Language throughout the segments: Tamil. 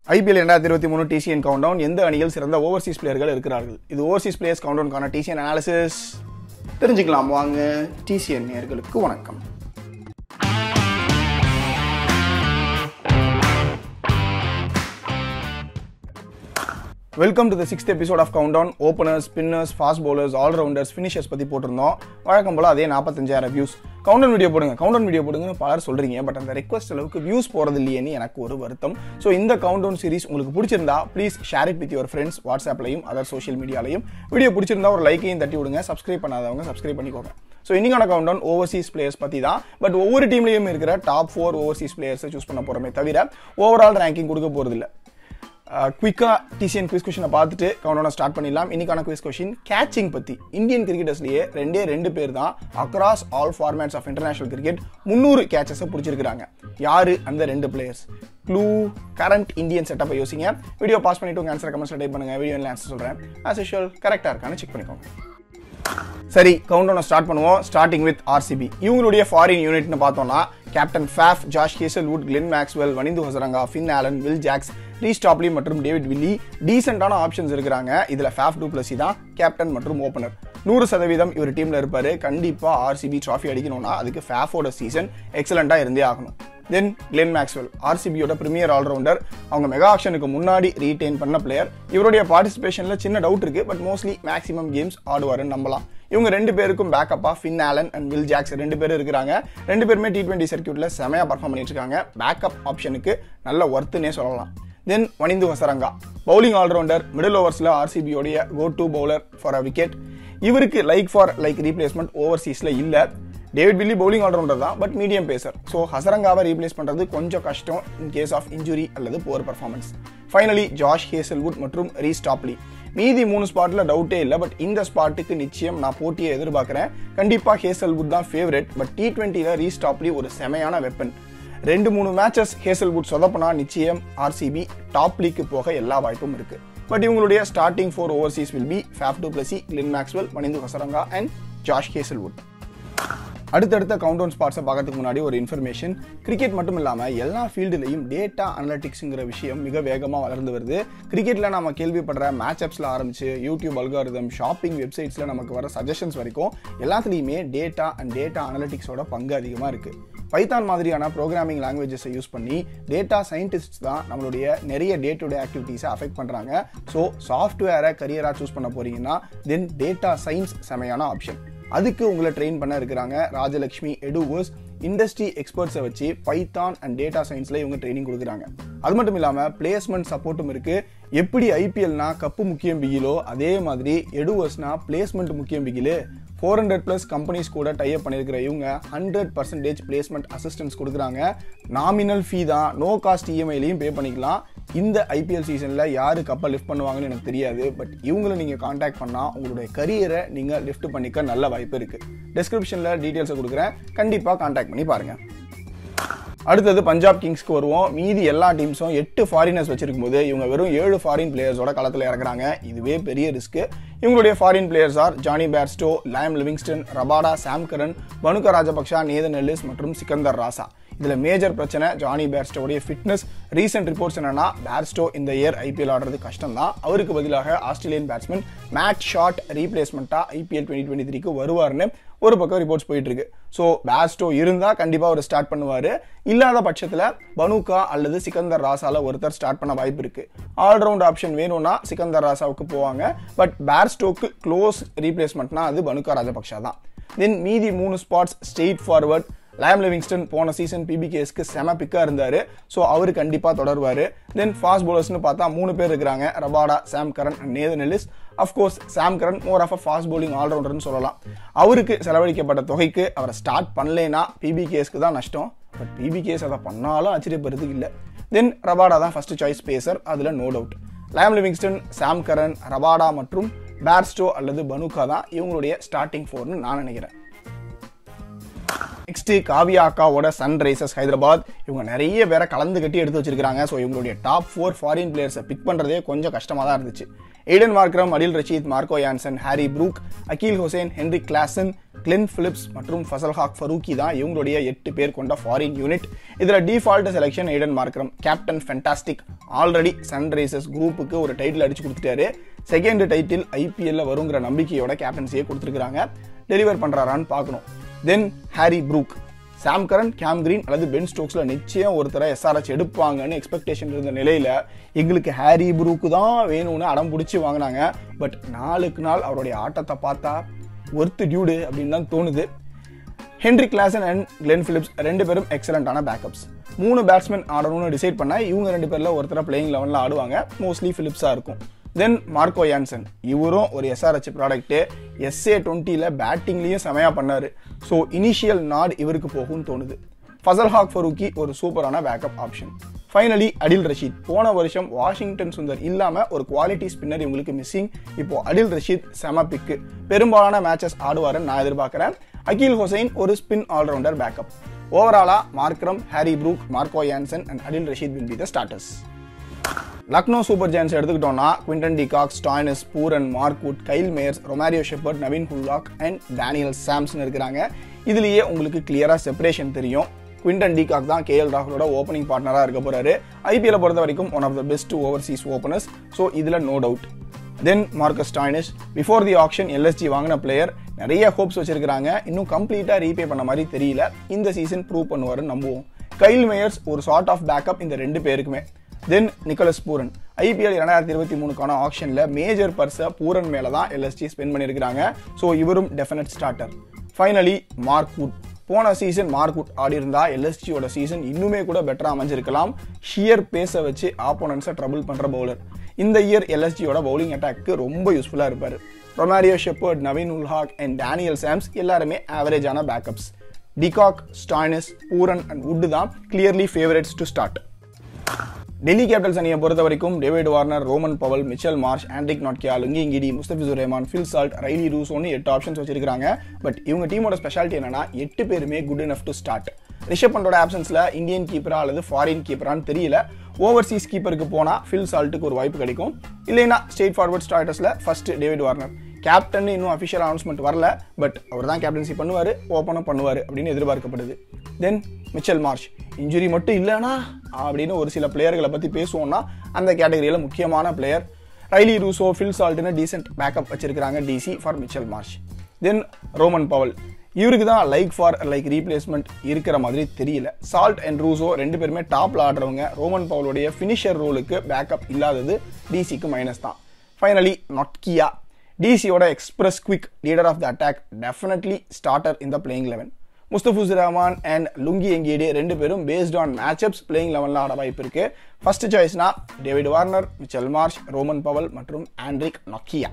ஐபிஎல் ரெண்டாயிரத்தி இருபத்தி மூணு டிசிஎன் கவுண்டவுன் எந்த அணியில் சிறந்த ஓவர்சீஸ் பிளேயர்கள் இருக்கிறார்கள் இது ஓவர்சீஸ் பிளேயர்ஸ் கவுண்டவுனுக்கான டிசிஎன் அனாலிசிஸ் தெரிஞ்சுக்கலாம் வாங்க டிசிஎன் நேயர்களுக்கு வணக்கம் welcome to the sixth episode of countdown openers spinners fast bowlers allrounders finishers பற்றி போட்டிருந்தோம் வழக்கம் போல் அதே நாற்பத்தஞ்சாயிரம் வியூஸ் கவுண்டவுன் வீடியோ போடுங்க கவுண்டவுன் வீடியோ போடுங்கன்னு பலர் சொல்கிறீங்க பட் அந்த ரெக்வஸ்ட் அளவுக்கு வியூஸ் போகிறது இல்லையேன்னு எனக்கு ஒரு வருத்தம் ஸோ இந்த கவுண்டவுன் சீரிஸ் உங்களுக்கு பிடிச்சிருந்தா please share it with your friends வாட்ஸ்அப்லையும் அதர் சோஷியல் மீடியாலையும் வீடியோ பிடிச்சிருந்தா ஒரு லைக்கையும் தட்டி விடுங்க சப்ஸ்கிரைப் பண்ணாதவங்க சப்ஸ்கிரைப் பண்ணிக்கோங்க ஸோ இன்னைக்கான கவுண்டவுன் ஓவர்சீஸ் பிளேயர்ஸ் பற்றி தான் பட் ஒவ்வொரு டீம்லையும் இருக்கிற டாப் ஃபோர் ஓவர்சீஸ் பிளேயர்ஸை சூஸ் பண்ண போகிறோமே தவிர ஓவரால் ரேங்கிங் கொடுக்க போகிறதில்ல குவிக்காக டிசிஎன் குவிஸ் கொஷினை பார்த்துட்டு கவுண்டவுனை ஸ்டார்ட் பண்ணிடலாம் இன்னைக்கான குவிஸ் கொஷின் கேச்சிங் பற்றி இந்தியன் கிரிக்கெட்டர்ஸ்லேயே ரெண்டே ரெண்டு பேர் தான் across all formats of international cricket முந்நூறு கேச்சஸை பிடிச்சிருக்காங்க யாரு அந்த ரெண்டு பிளேயர்ஸ் க்ளூ கரண்ட் இந்தியன் செட்டப்பை யோசிங்க வீடியோ பாஸ் பண்ணிட்டு உங்கள் ஆன்சரை கமெண்ட்ஸில் டைப் பண்ணுங்க வீடியோ ஆன்சர் சொல்கிறேன் ஆஸ் யூஷுவல் கரெக்டாக இருக்கான்னு செக் பண்ணிக்கோங்க சரி கவுண்டவுனை ஸ்டார்ட் பண்ணுவோம் ஸ்டார்டிங் வித் ஆர்சிபி இவங்களுடைய ஃபாரின் யூனிட்னு பார்த்தோம்னா captain Faf Josh Hazlewood Glenn Maxwell Wanindu Hasaranga Finn Alan will Jacks Reece Topley மற்றும் டேவிட் வில்லி டீசென்டான ஆப்ஷன்ஸ் இருக்கிறாங்க இதில் ஃபேஃப் டூ பிளஸி தான் கேப்டன் மற்றும் ஓப்பனர் நூறு சதவீதம் இவர் டீமில் இருப்பார் கண்டிப்பாக ஆர்சிபி ட்ராஃபி அடிக்கணும்னா அதுக்கு ஃபேஃபோட சீசன் எக்ஸலண்ட்டாக இருந்தே ஆகணும் தென் கிளென் மேக்ஸ்வெல் ஆர்சிபியோட பிரீமியர் ஆல்ரவுண்டர் அவங்க மெகா ஆக்ஷனுக்கு முன்னாடி ரீடைன் பண்ண பிளேயர் இவருடைய பார்ட்டிசிபேஷனில் சின்ன டவுட் இருக்கு பட் மோஸ்ட்லி மேக்ஸிமம் கேம்ஸ் ஆடுவாருன்னு நம்பலாம் இவங்க ரெண்டு பேருக்கும் பேக்கப்பாக Finn Allen and Will Jacks ரெண்டு பேரும் இருக்கிறாங்க ரெண்டு பேருமே டி டுவெண்ட்டி சர்க்கியூட்டில் செமையாக பர்ஃபார்ம் பண்ணிட்டு இருக்காங்க பேக்கப் ஆப்ஷனுக்கு நல்ல ஒர்த்துனே சொல்லலாம் then Wanindu Hasaranga bowling allrounder middle ஓவர்ஸில் ஆர்சிபியோடைய go to bowler for a wicket இவருக்கு லைக் ஃபார் லைக் ரீப்ளேஸ்மெண்ட் ஓவர்சீஸில் இல்லை டேவிட் வில்லி பவுலிங் ஆல்ரவுண்டர் தான் பட் மீடியம் பேசர் ஸோ ஹசரங்காவை ரீப்ளேஸ் பண்ணுறது கொஞ்சம் கஷ்டம் இன் கேஸ் ஆஃப் இன்ஜுரி அல்லது poor performance finally Josh Hazlewood மற்றும் ரீஸ்டாப்லி மீதி மூணு ஸ்பாட்டில் டவுட்டே இல்லை பட் இந்த ஸ்பாட்டுக்கு நிச்சயம் நான் போட்டியை எதிர்பார்க்குறேன் கண்டிப்பாக ஹேசல்வுட் தான் ஃபேவரட் பட் டி டுவெண்ட்டியில் ரீஸ்டாப்லி ஒரு செமையான வெப்பன் ரெண்டு மூணு மேட்சஸ் ஹேசல்வுட் சொதப்பினா நிச்சயம் ஆர்சிபி டாப் லீக்கு போக எல்லா வாய்ப்பும் இருக்கு பட் இவங்களுடைய starting four overseas will be Faf du Plessis Glenn Maxwell Wanindu Hasaranga and Josh Hazlewood அடுத்தடுத்த கவுண்டவுன் ஸ்பாட்ஸை பார்க்கறதுக்கு முன்னாடி ஒரு இன்ஃபர்மேஷன் கிரிக்கெட் மட்டும் இல்லாமல் எல்லா ஃபீல்டுலையும் டேட்டா அனலிட்டிக்ஸுங்கிற விஷயம் மிக வேகமாக வளர்ந்து வருது கிரிக்கெட்டில் நம்ம கேள்விப்படுற மேட்ச் அப்ஸில் ஆரம்பிச்சு யூடியூப் அல்காரிதம் ஷாப்பிங் வெப்சைட்ஸில் நமக்கு வர சஜஷன்ஸ் வரைக்கும் எல்லாத்துலேயுமே டேட்டா அண்ட் டேட்டா அனலிட்டிக்ஸோட பங்கு அதிகமாக இருக்குது பைத்தான் மாதிரியான ப்ரோக்ராமிங் லாங்குவேஜஸை யூஸ் பண்ணி டேட்டா சயின்டிஸ்ட் தான் நம்மளுடைய நிறைய டே டு டே ஆக்டிவிட்டீஸை அஃபெக்ட் பண்ணுறாங்க ஸோ சாஃப்ட்வேரை கரியராக சூஸ் பண்ண போறீங்கன்னா தென் டேட்டா சயின்ஸ் செமையான ஆப்ஷன் அதுக்கு உங்களை ட்ரெயின் பண்ண இருக்கிறாங்க ராஜலக்ஷ்மி எடுவர்ஸ் இண்டஸ்ட்ரி எக்ஸ்பர்ட்ஸை வச்சு பைத்தான் அண்ட் டேட்டா சயின்ஸில் இவங்க ட்ரைனிங் கொடுக்குறாங்க அது மட்டும் இல்லாமல் பிளேஸ்மெண்ட் சப்போர்ட்டும் இருக்குது எப்படி ஐபிஎல்னா கப்பு முக்கியம் பிகிலோ அதே மாதிரி எடுவர்ஸ்னா பிளேஸ்மெண்ட் முக்கியம் பிகிலு ஃபோர் ஹண்ட்ரட் ப்ளஸ் கம்பெனிஸ் கூட டைப் பண்ணியிருக்கிற இவங்க ஹண்ட்ரட் பர்சன்டேஜ் பிளேஸ்மெண்ட் அசிஸ்டன்ஸ் கொடுக்குறாங்க நாமினல் ஃபீ தான் நோ காஸ்ட் இஎம்ஐலையும் பே பண்ணிக்கலாம் இந்த ஐபிஎல் சீசனில் யார் கப்பை லிஃப்ட் பண்ணுவாங்கன்னு எனக்கு தெரியாது பட் இவங்களை நீங்கள் காண்டாக்ட் பண்ணால் உங்களுடைய கரியரை நீங்கள் லிஃப்ட் பண்ணிக்க நல்ல வாய்ப்பு இருக்குது டிஸ்கிரிப்ஷனில் டீட்டெயில்ஸை கொடுக்குறேன் கண்டிப்பாக காண்டாக்ட் பண்ணி பாருங்கள் அடுத்தது பஞ்சாப் கிங்ஸ்க்கு வருவோம் மீதி எல்லா டீம்ஸும் எட்டு ஃபாரினர்ஸ் வச்சிருக்கும் போது இவங்க வெறும் ஏழு ஃபாரின் பிளேயர்ஸோட களத்தில் இறக்குறாங்க இதுவே பெரிய ரிஸ்க் இவங்களுடைய foreign players are Jonny Bairstow Liam Livingstone Rabada Sam Curran Bhanuka Rajapaksa Nathan Ellis மற்றும் சிக்கந்தர் ராசா இதில் மேஜர் பிரச்சனை ஜானி பேர்ஸ்டோடைய ஃபிட்னஸ் ரீசெண்ட் ரிப்போர்ட்ஸ் என்னன்னா பேர்ஸ்டோ இந்த இயர் ஐபிஎல் ஆடுறது கஷ்டம் தான் அவருக்கு பதிலாக ஆஸ்திரேலியன் பேட்ஸ்மேன் மேட் ஷாட் ரீப்ளேஸ்மெண்ட்டாக ஐபிஎல் டுவெண்ட்டி டுவெண்ட்டி த்ரீக்கு வருவார்னு ஒரு பக்கம் ரிப்போர்ட்ஸ் போயிட்டு இருக்கு ஸோ பேஸ்டோ இருந்தால் கண்டிப்பாக அவர் ஸ்டார்ட் பண்ணுவார் இல்லாத பட்சத்தில் பனுகா அல்லது சிக்கந்தர் ராசால ஒருத்தர் ஸ்டார்ட் பண்ண வாய்ப்பு இருக்கு ஆல்ரவுண்ட் ஆப்ஷன் வேணும்னா சிக்கந்தர் ராசாவுக்கு போவாங்க பட் பேர்ஸ்டோக்கு க்ளோஸ் ரீப்ளேஸ்மெண்ட்னா அது பனுகா ராஜபக்ஷா தான் தென் மீதி மூணு spots straight forward Liam Livingstone போன சீசன் பிபிகேஸ்க்கு செம பிக்காக இருந்தார் ஸோ அவர் கண்டிப்பாக தொடருவார் தென் ஃபாஸ்ட் பவுலர்ஸ்னு பார்த்தா மூணு பேர் இருக்கிறாங்க Rabada Sam Curran and Nathan Ellis of course Sam Curran more of a fast bowling ஆல்ரவுண்டர்னு சொல்லலாம் அவருக்கு செலவழிக்கப்பட்ட தொகைக்கு அவரை ஸ்டார்ட் பண்ணலைன்னா பிபிகேஸ்க்கு தான் நஷ்டம் பட் பிபிகேஸ் அதை பண்ணாலும் ஆச்சரியப்படுறதுக்கு இல்லை தென் ரபாடா தான் ஃபர்ஸ்ட் சாய்ஸ் பேசர் அதில் no doubt Liam Livingstone Sam Curran Rabada மற்றும் பேர்ஸ்டோ அல்லது பனுகா தான் இவங்களுடைய ஸ்டார்டிங் ஃபோர்னு நான் நினைக்கிறேன் நெக்ஸ்ட் காவியா அக்காவோட சன்ரைசர்ஸ் ஹைதராபாத் இவங்க நிறைய பேரை கலந்து கட்டி எடுத்து வச்சிருக்காங்க ஸோ இவங்களுடைய டாப் ஃபோர் ஃபாரின் பிளேயர்ஸை பிக் பண்ணுறதே கொஞ்சம் கஷ்டமாக தான் இருந்துச்சு Aiden Markram Adil Rashid Marco Jansen Harry Brook Akeal Hosein Heinrich Klaasen Glenn Phillips மற்றும் ஃபசல்ஹாக் ஃபரூக்கி தான் இவங்களுடைய எட்டு பேர் கொண்ட ஃபாரின் யூனிட் இதில் default selection Aiden Markram captain fantastic already Sunrisers குரூப்புக்கு ஒரு டைட்டில் அடிச்சு கொடுத்துட்டாரு செகண்ட் டைட்டில் ஐபிஎல்ல வருங்கிற நம்பிக்கையோட கேப்டன்சியை கொடுத்துருக்காங்க டெலிவர் பண்ணுறாரான்னு பார்க்கணும் then Harry Brook Sam Curran Cam Green அல்லது பென் ஸ்டோக்ஸில் நிச்சயம் ஒருத்தரை எஸ்ஆர்எச் எடுப்பாங்கன்னு எக்ஸ்பெக்டேஷன் இருந்த நிலையில் எங்களுக்கு ஹாரி ப்ரூக்கு தான் வேணும்னு அடம் பிடிச்சி வாங்கினாங்க பட் நாளுக்கு நாள் அவருடைய ஆட்டத்தை பார்த்தா ஒர்த்து டியூடு அப்படின்னு தான் தோணுது Heinrich Klaasen and Glenn Phillips ரெண்டு பேரும் எக்ஸலண்டான பேக்கப்ஸ் மூணு பேட்ஸ்மேன் ஆடணும்னு டிசைட் பண்ணா இவங்க ரெண்டு பேரில் ஒருத்தர பிளேயிங் லெவனில் ஆடுவாங்க மோஸ்ட்லி பிலிப்ஸாக இருக்கும் தென் மார்க்கோ யான்சன் இவரும் ஒரு எஸ்ஆர்ஹெச் ப்ராடக்ட்டு எஸ்ஏ டுவெண்ட்டியில் பேட்டிங்லேயும் செமையாக பண்ணார் ஸோ இனிஷியல் நாட் இவருக்கு போகும்னு தோணுது ஃபசல் ஹாக் ஃபரூக்கி ஒரு சூப்பரான backup option finally Adil Rashid போன வருஷம் வாஷிங்டன் சுந்தர் இல்லாம ஒரு குவாலிட்டி ஸ்பின்னர் இவங்களுக்கு மிஸ்ஸிங் இப்போ அடில் ரஷீத் செம பிக்கு பெரும்பாலான மேட்சஸ் ஆடுவாருன்னு நான் எதிர்பார்க்கிறேன் அகில் ஹுசைன் ஒரு ஸ்பின் ஆல்ரவுண்டர் பேக்கப் ஓவராலா Markram Harry Brook Marco Jansen and Adil Rashid will be the starters Lucknow Super Giants எடுத்துக்கிட்டோம்னா Quinton de Kock Stoinis Pooran Mark Wood Kyle Mayers Romario Shepherd Naveen ul Haq and Daniel Samson இருக்கிறாங்க இதுலயே உங்களுக்கு கிளியரா செப்பரேஷன் தெரியும் குவிண்டன் டிகாக் தான் கேஎல் ராகுலோட ஓப்பனிங் பார்ட்னராக இருக்க போறாரு ஐபிஎல் பொறுத்த வரைக்கும் one of the best overseas openers so இதில் no doubt then Marcus Stoinis before the auction LSG வாங்கின பிளேயர் நிறைய ஹோப்ஸ் வச்சிருக்காங்க இன்னும் கம்ப்ளீட்டாக ரீபே பண்ண மாதிரி தெரியல இந்த சீசன் ப்ரூவ் பண்ணுவாருன்னு நம்புவோம் கைல் மேயர்ஸ் ஒரு சார்ட் ஆஃப் பேக்கப் இந்த ரெண்டு பேருக்குமே தென் நிக்கலஸ் பூரன் ஐபிஎல் இரண்டாயிரத்தி இருபத்தி மூணுக்கான ஆக்ஷனில் மேஜர் பர்ஸை பூரன் மேலே தான் எல்எஸ்டி ஸ்பெண்ட் பண்ணியிருக்காங்க ஸோ இவரும் definite starter finally Mark Wood போன சீசன் மார்க் வுட் ஆடி இருந்தா எல்எஸ்டியோட சீசன் இன்னுமே கூட பெட்டரா அமைஞ்சிருக்கலாம் ஷியர் பேஸை வச்சு ஆப்போனன்ஸை ட்ரபிள் பண்ற பவுலர் இந்த இயர் எல்எஸ்டியோட பவுலிங் அட்டாக்கு ரொம்ப யூஸ்ஃபுல்லா இருப்பாரு Romario Shepherd Naveen ul Haq and Daniel Sams எல்லாருமே ஆவரேஜான backups de Kock Stoinis Pooran and Wood தான் clearly favourites to start Delhi Capitals அணியை பொறுத்த வரைக்கும் David Warner Rovman Powell Mitchell Marsh Anrich Nortje Lungi Ngidi Mustafizur Rahman Phil Salt Rilee ரூசோன்னு எட்டு ஆப்ஷன்ஸ் வச்சிருக்காங்க பட் இவங்க டீமோட ஸ்பெஷாலிட்டி என்னன்னா எட்டு பேருமே good enough to start Rishabh பண்டோட ஆப்சன்ஸ்ல இந்தியன் கீப்பரா அல்லது ஃபாரின் கீப்பரான்னு தெரியல ஓவர்சீஸ் கீப்பருக்கு போனா ஃபில் சால்ட்டுக்கு ஒரு வாய்ப்பு கிடைக்கும் இல்லைன்னா ஸ்டேட் ஃபார்வர்ட் ஸ்டார்டர்ஸ்ல ஃபர்ஸ்ட் டேவிட் வார்னர் கேப்டன் இன்னும் அஃபிஷியல் அனௌன்ஸ்மெண்ட் வரல பட் அவர் தான் கேப்டன்சி பண்ணுவார் ஓப்பனும் பண்ணுவார் அப்படின்னு எதிர்பார்க்கப்படுது தென் மிச்சல் மார்ஷ் இன்ஜுரி மட்டும் இல்லைனா அப்படின்னு ஒரு சில பிளேயர்களை பற்றி பேசுவோம்னா அந்த கேட்டகரியில் முக்கியமான பிளேயர் ரைலி ரூசோ ஃபில் சால்ட்னு டீசென்ட் பேக்கப் வச்சிருக்காங்க DC for Mitchell Marsh then Rovman Powell இவருக்கு தான் லைக் ஃபார் லைக் ரீப்ளேஸ்மெண்ட் இருக்கிற மாதிரி தெரியல சால்ட் அண்ட் ரூசோ ரெண்டு பேருமே டாப்ல ஆடுறவங்க ரோமன் பவலுடைய ஃபினிஷர் ரோலுக்கு பேக்கப் இல்லாதது டிசிக்கு மைனஸ் தான் ஃபைனலி நொட்கியா டிசியோட express quick leader of the attack definitely starter இந்த playing eleven Mustafizur Rahman and Lungi Ngidi ரெண்டு பேரும் பேஸ்ட் ஆன் மேட்சப்ஸ் பிளேயிங் லெவனில் ஆட வாய்ப்பு இருக்கு ஃபர்ஸ்ட் சாய்ஸ்னா David Warner Mitchell Marsh Rovman Powell மற்றும் ஆண்ட்ரிக் நொக்கியா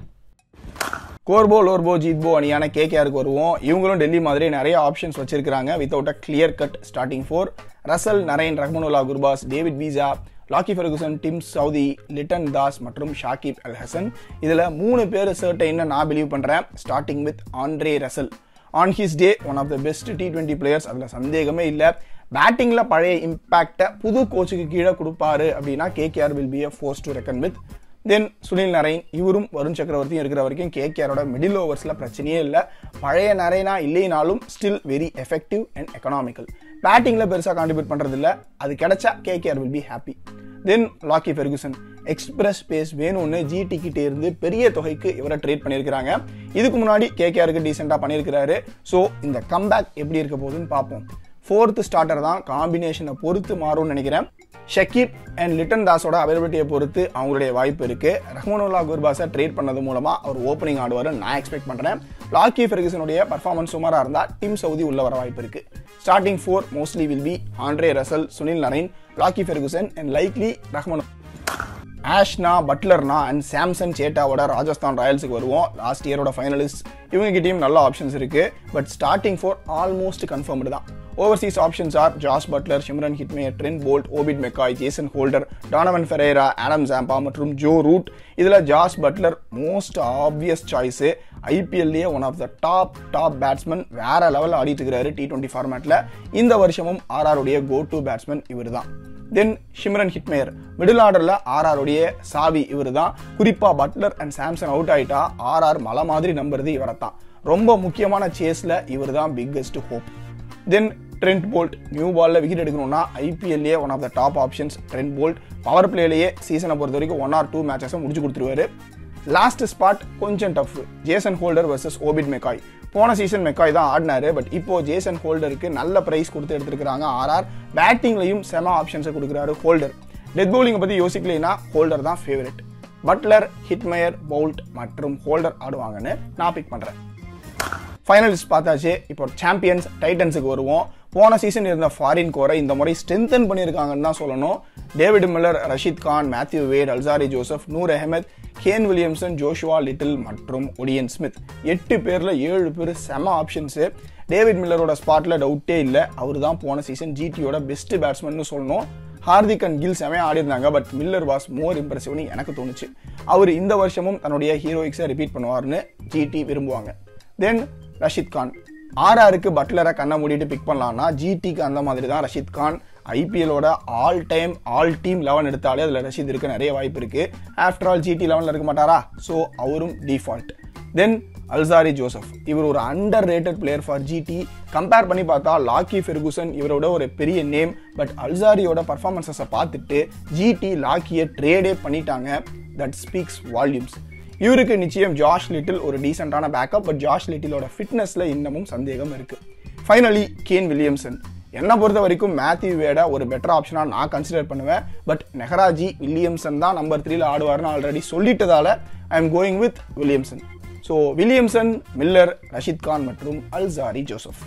கோர்போ லோர்போ ஜீத்போ அணியான கேகேஆருக்கு வருவோம் இவங்களும் டெல்லி மாதிரி நிறைய ஆப்ஷன்ஸ் வச்சிருக்காங்க without a clear cut starting four Russell Narine Rahmanullah Gurbaz David Wiese Lockie Ferguson Tim Southee Litton Das மற்றும் ஷாகிப் அல் ஹசன் இதில் மூணு பேர் சர்டைன்னு நான் பிலீவ் பண்ணுறேன் starting with Andre Russell on his day one of the best T twenty players அதில் சந்தேகமே இல்லை பேட்டிங்கில் பழைய இம்பேக்டை புது கோச்சுக்கு கீழே கொடுப்பாரு அப்படின்னா KKR will be a force to reckon with then Sunil Narine இவரும் வருண் சக்கரவர்த்தியும் இருக்கிற வரைக்கும் கேகேஆரோட மிடில் ஓவர்ஸில் பிரச்சனையே இல்லை பழைய நரேனா இல்லைனாலும் still very effective and economical பேட்டிங்கில் பெருசாக கான்ட்ரிபியூட் பண்ணுறதில்ல அது கிடைச்சா KKR will be happy then Lockie Ferguson express space வேணும்னு ஜிடி கிட்டே இருந்து பெரிய தொகைக்கு இவரை ட்ரேட் பண்ணியிருக்கிறாங்க இதுக்கு முன்னாடி கேகேஆருக்கு டீசெண்டாக பண்ணியிருக்கிறாரு ஸோ இந்த கம்பேக் எப்படி இருக்க போகுதுன்னு பார்ப்போம் ஃபோர்த்து ஸ்டார்டர் தான் காம்பினேஷனை பொறுத்து மாறும்னு நினைக்கிறேன் ஷக்கீப் அண்ட் லிட்டன் தாஸோட அவைலபிலிட்டியை பொறுத்து அவங்களுடைய வாய்ப்பு இருக்கு ரஹ்மானுல்லா குர்பாஸை ட்ரேட் பண்ணது மூலமா அவர் ஓப்பனிங் ஆடுவார் நான் எக்ஸ்பெக்ட் பண்றேன் லாக்கி ஃபெர்குசனுடைய பர்ஃபார்மன்ஸ் சுமாராக இருந்தால் டீம் சவுதி உள்ள வர வாய்ப்பு இருக்கு starting four mostly will be Andre Russell Sunil Narine Lockie Ferguson and likely Rahman ஆஷ்னா பட்லர்னா அண்ட் சாம்சன் சேட்டாவோட ராஜஸ்தான் ராயல்ஸுக்கு வருவோம் லாஸ்ட் இயரோட ஃபைனலிஸ்ட் இவங்க கிட்டயும் நல்ல ஆப்ஷன்ஸ் இருக்கு but starting four almost confirmed தான் overseas options are Jos Buttler Shimron Hetmyer Trent Boult Obed McCoy Jason Holder Donovan Ferreira Adam Zampa மற்றும் ஜோ ரூட் இதில் Jos Buttler most obvious choice ஐபிஎல்லையே one of the top top batsman வேற லெவலில் ஆடிட்டு இருக்கிறாரு டி டுவெண்ட்டி ஃபார்மேட்டில் இந்த வருஷமும் ஆர்ஆருடைய கோ டு பேட்ஸ்மேன் இவர் தான் தென் ஷிம்ரன் ஹிட்மேயர் மிடில் ஆர்டரில் ஆர்ஆருடைய சாவி இவர் தான் குறிப்பாக பட்லர் அண்ட் சாம்சன் அவுட் ஆயிட்டா ஆர்ஆர் மலை மாதிரி நம்புறது இவரை தான் ரொம்ப முக்கியமான சேஸில் இவர் தான் biggest hope then Trent Boult new பாலில் விக்கெட் எடுக்கணும்னா ஐபிஎல்லே one of the top options Trent Boult power பிளேலேயே சீசனை பொறுத்த வரைக்கும் ஒன் ஆர் டூ மேட்சஸை முடிச்சு கொடுத்துருவாரு லாஸ்ட் ஸ்பாட் கொஞ்சம் tough Jason Holder versus Obed McCoy போன சீசன் மெக்காய் தான் ஆடினாரு பட் இப்போ ஜேசன் ஹோல்டருக்கு நல்ல பிரைஸ் கொடுத்து எடுத்துருக்காங்க ஆர்ஆர் பேட்டிங்லையும் செம ஆப்ஷன்ஸை கொடுக்குறாரு ஹோல்டர் டெத் பவுலிங்கை பற்றி யோசிக்கலைன்னா ஹோல்டர் தான் ஃபேவரட் பட்லர் ஹிட்மயர் பவுல்ட் மற்றும் ஹோல்டர் ஆடுவாங்கன்னு நான் பிக் பண்ணுறேன் ஃபைனலிஸ்ட் பார்த்தாச்சு இப்போ சாம்பியன்ஸ் டைட்டன்ஸுக்கு வருவோம் போன சீசன் இருந்த ஃபாரின் கோரை இந்த முறை ஸ்ட்ரென்தன் பண்ணியிருக்காங்கன்னு தான் சொல்லணும் David Miller Rashid Khan Matthew Wade Alzarri Joseph Noor Ahmad Kane Williamson Joshua Little மற்றும் ஒடியன் ஸ்மித் எட்டு பேரில் ஏழு பேர் செம ஆப்ஷன்ஸு டேவிட் மில்லரோட ஸ்பாட்டில் டவுட்டே இல்லை அவர் தான் போன சீசன் ஜிடியோட பெஸ்ட் பேட்ஸ்மேன் சொல்லணும் ஹார்திக் அண்ட் கில் செமையாக ஆடி இருந்தாங்க பட் மில்லர் வாஸ் மோர் இம்ப்ரெசிவ்னு எனக்கு தோணுச்சு அவர் இந்த வருஷமும் தன்னுடைய ஹீரோயிக்ஸை ரிப்பீட் பண்ணுவார்னு ஜிடி விரும்புவாங்க தென் ரஷித் கான் ஆர்ஆருக்கு பட்லரை கண்ணை மூடிட்டு பிக் பண்ணலாம்னா ஜிடிக்கு அந்த மாதிரி தான் ரஷித் கான் ஐபிஎலோட all time all team eleven எடுத்தாலே அதில் ரஷீத் இருக்க நிறைய வாய்ப்பு இருக்கு ஆஃப்டர் ஆல் ஜிடி லெவனில் இருக்க மாட்டாரா ஸோ அவரும் டிஃபால்ட் தென் அல்சாரி ஜோசப் இவர் ஒரு underrated player for GT compare பண்ணி பார்த்தா லாக்கி ஃபெர்குசன் இவரோட ஒரு பெரிய நேம் பட் அல்சாரியோட பர்ஃபார்மன்ஸஸை பார்த்துட்டு ஜிடி லாக்கியை ட்ரேடே பண்ணிட்டாங்க தட் ஸ்பீக்ஸ் வால்யூம்ஸ் இவருக்கு நிச்சயம் ஜாஷ் லிட்டில் ஒரு டீசென்டான பேக்கப் பட் ஜாஷ் லிட்டிலோட ஃபிட்னஸ்ல இன்னமும் சந்தேகம் இருக்கு ஃபைனலி கேன் வில்லியம்சன் என்னை பொறுத்த வரைக்கும் மேத்யூ வேட ஒரு பெட்டர் ஆப்ஷனாக நான் கன்சிடர் பண்ணுவேன் பட் நெஹராஜி வில்லியம்சன் தான் நம்பர் த்ரீல ஆடுவார்னு ஆல்ரெடி சொல்லிட்டதால I am going with Williamson so Williamson Miller Rashid Khan மற்றும் அல்சாரி ஜோசப்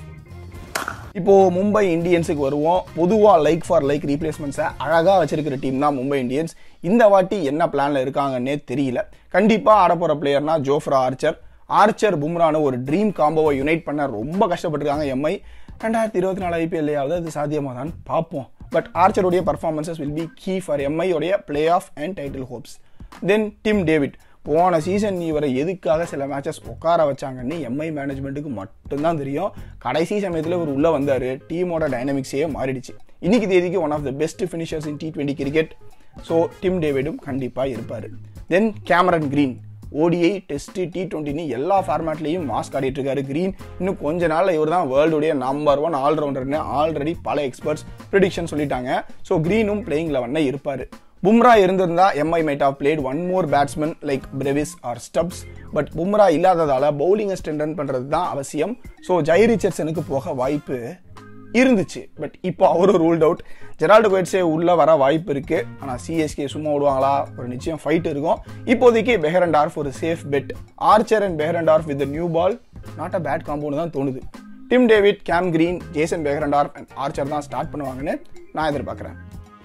இப்போ மும்பை இந்தியன்ஸுக்கு வருவோம் பொதுவாக லைக் ஃபார் லைக் ரீப்ளேஸ்மெண்ட்ஸை அழகாக வச்சிருக்கிற டீம் தான் மும்பை இந்தியன்ஸ் இந்த வாட்டி என்ன பிளான்ல இருக்காங்கன்னே தெரியல கண்டிப்பாக ஆட போகிற பிளேயர்னா ஜோஃப்ரா ஆர்ச்சர் ஆர்ச்சர் பும்ரானு ஒரு ட்ரீம் காம்போவை யுனைட் பண்ண ரொம்ப கஷ்டப்பட்டிருக்காங்க எம்ஐ ரெண்டாயிரத்தி இருபத்தி நாலு ஐபிஎல்லையாவது அது சாத்தியமாக தான் பார்ப்போம் பட் ஆர்ச்சருடைய performances will be key for MI உடைய play off and title hopes then Tim David போன சீசன் இவரை எதுக்காக சில மேட்சஸ் உட்கார வச்சாங்கன்னு எம்ஐ மேனேஜ்மெண்ட்டுக்கு மட்டும்தான் தெரியும் கடைசி சமயத்தில் இவர் உள்ளே வந்தார் டீமோட டைனமிக்ஸே மாறிடுச்சு இன்னைக்கு தேதிக்கு one of the best finishers in T twenty cricket so Tim டேவிடும் கண்டிப்பாக இருப்பார் then Cameron Green ODI Test T டுவெண்ட்டின்னு எல்லா ஃபார்மேட்லையும் மாஸ்க் ஆடிட்டு இருக்காரு கிரீன் இன்னும் கொஞ்ச நாள்ல இவர் தான் வேர்ல்டுடைய நம்பர் ஒன் ஆல்ரவுண்டர்னு ஆல்ரெடி பல எக்ஸ்பர்ட்ஸ் ப்ரிடிக்ஷன் சொல்லிட்டாங்க ஸோ கிரீனும் பிளேயிங் லெவனில் இருப்பார் பும்ரா இருந்திருந்தா MI might have played one more batsman like Brevis or Stubbs but Bumrah இல்லாததால பவுலிங்கை ஸ்ட்ரென்டன் பண்ணுறது தான் அவசியம் ஸோ ஜெய் ரிச்சர்ட்சனுக்கு போக வாய்ப்பு இருந்துச்சு பட் இப்போ அவரும் ரூல்ட் அவுட் ஜெரால்டு கோயிட்ஸே உள்ள வர வாய்ப்பு இருக்கு ஆனால் சிஎஸ்கே சும்மா விடுவாங்களா ஒரு நிச்சயம் ஃபைட் இருக்கும் இப்போதைக்கு பெஹரண்டார்ஃப் ஒரு safe bet Archer and Behrendorff with new ball not a bad compound தான் தோணுது Tim David Cam Green Jason Behrendorff and Archer தான் ஸ்டார்ட் பண்ணுவாங்கன்னு நான் எதிர்பார்க்குறேன்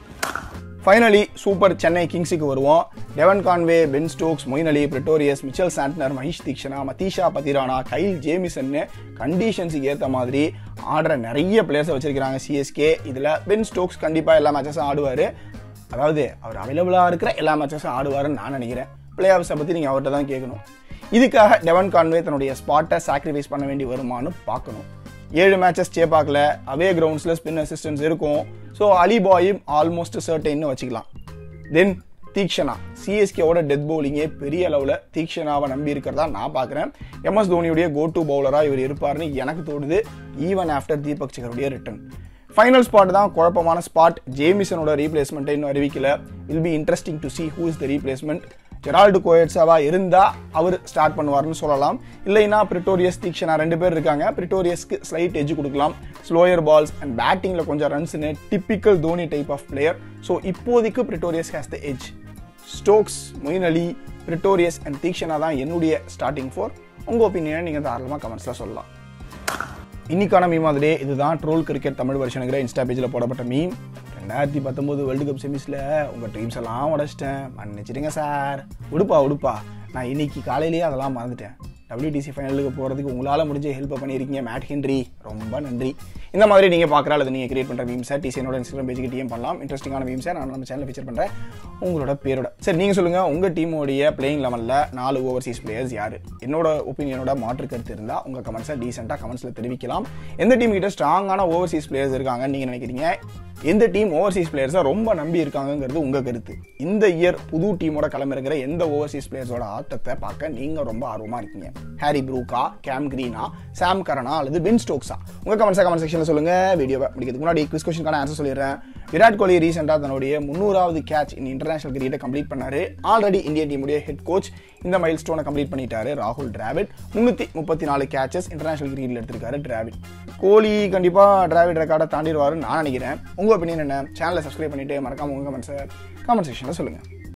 ஃபைனலி சூப்பர் சென்னை கிங்ஸுக்கு வருவோம் Devon Conway Ben Stokes Moeen Ali Pretorius Mitchell Santner Maheesh Theekshana Matheesha Pathirana Kyle ஜேமிசன்னு கண்டிஷன்ஸுக்கு ஏற்ற மாதிரி ஆடுற நிறைய பிளேயர்ஸை வச்சிருக்கிறாங்க சிஎஸ்கே இதில் பென் ஸ்டோக்ஸ் கண்டிப்பாக எல்லா மேட்சஸும் ஆடுவார் அதாவது அவர் அவைலபிளாக இருக்கிற எல்லா மேட்சஸும் ஆடுவாருன்னு நான் நினைக்கிறேன் பிளே ஆஃப்ஸை பற்றி நீங்கள் அவர்கிட்ட தான் கேட்கணும் இதுக்காக டெவன் கான்வே தன்னுடைய ஸ்பாட்டை சாக்ரிஃபைஸ் பண்ண வேண்டி வருமானு பார்க்கணும் ஏழு மேட்சஸ் சேப்பாக்கில் அவே கிரவுண்ட்ஸில் ஸ்பின் அசிஸ்டன்ஸ் இருக்கும் ஸோ அலிபாயும் ஆல்மோஸ்ட் சர்டைன்னு வச்சுக்கலாம் தென் தீக்ஷனா சிஎஸ்கேவோட டெத் பவுலிங்கே பெரிய அளவில் தீக்ஷனாவை நம்பி இருக்கிறதா நான் பார்க்குறேன் எம்எஸ் தோனியுடைய கோ டு பவுலராக இவர் இருப்பார்னு எனக்கு தோணுது ஈவன் ஆஃப்டர் தீபக் சிகருடைய ரிட்டர்ன் ஃபைனல் ஸ்பாட் தான் குழப்பமான ஸ்பாட் ஜேமிசனோட ரீப்ளேஸ்மெண்ட்டை இன்னும் அறிவிக்கல will be interesting to see who is the replacement Gerald கோயட்ஸாவா இருந்தா அவர் ஸ்டார்ட் பண்ணுவார்னு சொல்லலாம் இல்லைன்னா பிரிட்டோரியஸ் தீக்ஷனா ரெண்டு பேர் இருக்காங்க பிரிட்டோரியஸ்க்கு ஸ்லைட் எஜ் கொடுக்கலாம் ஸ்லோயர் பால்ஸ் அண்ட் பேட்டிங்ல கொஞ்சம் ரன்ஸ்னு typical Dhoni type of player so இப்போதைக்கு Pretorius has the edge Stokes Moeen Ali Pretorius and Theekshana தான் என்னுடைய ஸ்டார்டிங் ஃபோர் உங்கள் ஒப்பீனியனை நீங்கள் தாராளமாக கமெண்ட்ஸில் சொல்லலாம் இன்னைக்கான மீம் மாதிரியே இதுதான் ட்ரோல் கிரிக்கெட் தமிழ் வருஷனுங்கிற இன்ஸ்டா பேஜில் போடப்பட்ட மீம் ரெண்டாயிரத்தி பத்தொம்போது வேர்ல்டு கப் செமிஸில் உங்கள் ட்ரீம்ஸ் எல்லாம் உடச்சிட்டேன் மன்னிச்சிடுங்க சார் உடுப்பா உடுப்பா நான் இன்னைக்கு காலையிலேயே அதெல்லாம் மறந்துட்டேன் WTC ஃபைனலுக்கு போகிறதுக்கு உங்களால் முடிஞ்ச ஹெல்ப் பண்ணியிருக்கீங்க மேட் ஹென்ரி ரொம்ப நன்றி இந்த மாதிரி நீங்கள் பார்க்குற அல்லது நீங்கள் கிரியேட் பண்ணுற மீம்ஸை டிசிஎனோட இன்ஸ்டாகிராம் பேஜுக்கு டிஎம் பண்ணலாம் இன்ட்ரெஸ்டிங்கான மீம்ஸை நான் நம்ம சேனலில் ஃபீச்சர் பண்ணுறேன் உங்களோட பேரோட சரி நீங்கள் சொல்லுங்கள் உங்கள் டீமோடைய பிளேயிங் லெவலில் நாலு ஓவர்சீஸ் பிளேயர்ஸ் யார் என்னோட ஒப்பீனியனோட மாற்று கருத்து இருந்தால் உங்கள் கமெண்ட்ஸை டீசெண்டாக கமெண்ட்ஸில் தெரிவிக்கலாம் எந்த டீம் கிட்ட ஸ்ட்ராங்கான ஓவர்சீஸ் பிளேயர்ஸ் இருக்காங்கன்னு நீங்கள் நினைக்கிறீங்க எந்த டீம் ஓவர்சீஸ் பிளேயர்ஸை ரொம்ப நம்பி இருக்காங்கங்கிறது உங்கள் கருத்து இந்த இயர் புது டீமோட கிளம்பிருக்கிற எந்த ஓவர்சீஸ் பிளேயர்ஸோட ஆட்டத்தை பார்க்க நீங்கள் ரொம்ப ஆர்வமாக இருக்கீங்க ஹாரி ப்ரூக்கா கேம் கிரீனா சாம் கரனா அல்லது பின் ஸ்டோக்ஸா உங்கள் கமெண்ட்ஸை கமெண்ட் செக்ஷனில் சொல்லுங்கள் வீடியோவை முடிக்கிறதுக்கு முன்னாடி குவிஸ் கொஸ்டினுக்கான ஆன்சர் சொல்லிடுறேன் விராட் கோலி ரீசெண்டாக தன்னுடைய முந்நூறாவது கேட்ச் இன் இன்டர்நேஷனல் கிரிக்கெட்டை கம்ப்ளீட் பண்ணாரு ஆல்ரெடி இந்திய டீமுடைய ஹெட் கோச் இந்த மைல் ஸ்டோனை கம்ப்ளீட் பண்ணிட்டாரு ராகுல் டிராவிட் முந்நூற்றி முப்பத்தி நாலு கேச்சஸ் இன்டர்நேஷனல் கிரிக்கெட்டில் எடுத்திருக்காரு டிராவிட் கோலி கண்டிப்பாக டிராவிட் ரெக்கார்டை தாண்டிடுவாருன்னு நான் நினைக்கிறேன் உங்கள் ஒப்பீனியன் என்ன சேனலை சப்ஸ்கிரைப் பண்ணிட்டு மறக்காம உங்கள் கமெண்ட்ஸை கமெண்ட் செக்ஷனில் சொல்லுங்கள்